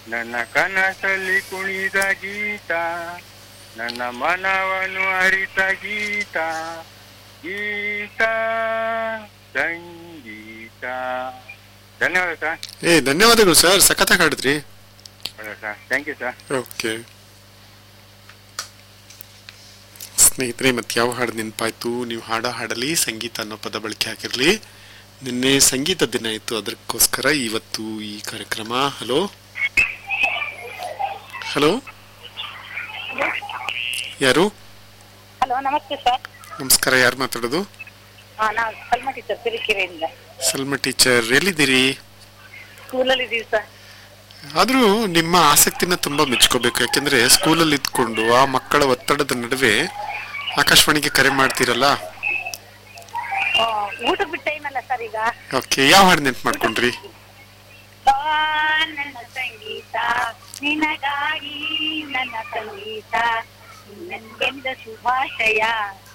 ನನ್ನ ಕನಸಲ್ಲಿ ಕುಣಿದ ಗೀತ ನನ್ನ ಮನವನ್ನು ಅರಿತ ಗೀತ ಗೀತ ಸಂಗೀತ ಧನ್ಯವಾದ ಸರ್ ಏ ಧನ್ಯವಾದಗಳು ಸರ್ ಸಖತ್ತಾಗಿ ಹಾಡಿದ್ರಿ ಹೌದಾ sir thank you sir okay ಸ್ನೇಹಿತರೆ ಮತ್ತೆ ಯಾವ ಹಾಡು ನೆನಪಾಯ್ತು ನೀವು ಹಾಡೋ ಹಾಡಲ್ಲಿ ಸಂಗೀತ ಅನ್ನೋ ಪದ ಬಳಕೆ ಹಾಕಿರ್ಲಿ ನಿನ್ನೆ ಸಂಗೀತ ದಿನ ಇತ್ತು ಅದಕ್ಕೋಸ್ಕರ ಇವತ್ತು ಈ ಕಾರ್ಯಕ್ರಮ ಹಲೋ ಹಲೋ ಯಾರು ಹಲೋ ನಮಸ್ತೆ ಸರ್ ನಮಸ್ಕಾರ ಯಾರು ಮಾತಾಡೋದು ಹಾ ನಾವು ಸಲ್ಮಾ ಟೀಚರ್ ಸಿರಿಕೆರೆಯಿಂದ ಸಲ್ಮ ಟೀಚರ್ ಎಲ್ಲಿದ್ದೀರಿ ಸ್ಕೂಲಲ್ಲಿ ಇದೀವಿ ಸರ್ ಆದ್ರೂ ನಿಮ್ಮ ಆಸಕ್ತಿನ ತುಂಬಾ ಮೆಚ್ಕೋಬೇಕು ಯಾಕೆಂದ್ರೆ ಸ್ಕೂಲಲ್ಲಿ ಇದ್ಕೊಂಡು ಆ ಮಕ್ಕಳ ಒತ್ತಡದ ನಡುವೆ ಆಕಾಶವಾಣಿಗೆ ಕರೆ ಮಾಡ್ತೀರಲ್ಲ ಆ, ಊಟ ಬಿಟ್ಟ ಟೈಮ್ ಅಲ್ಲ ಸರ್ ಈಗ ಓಕೆ ಯಾವ ಹಾಡು ನೆನ್ಪು ಮಾಡ್ಕೊಂಡ್ರಿ ಬಾ ನನ್ನ ಸಂಗೀತ ನಿನಗಾಗಿ ನನ್ನ ಸಂಗೀತ ನನ್ಗೆಂದ ಶುಭಾಶಯ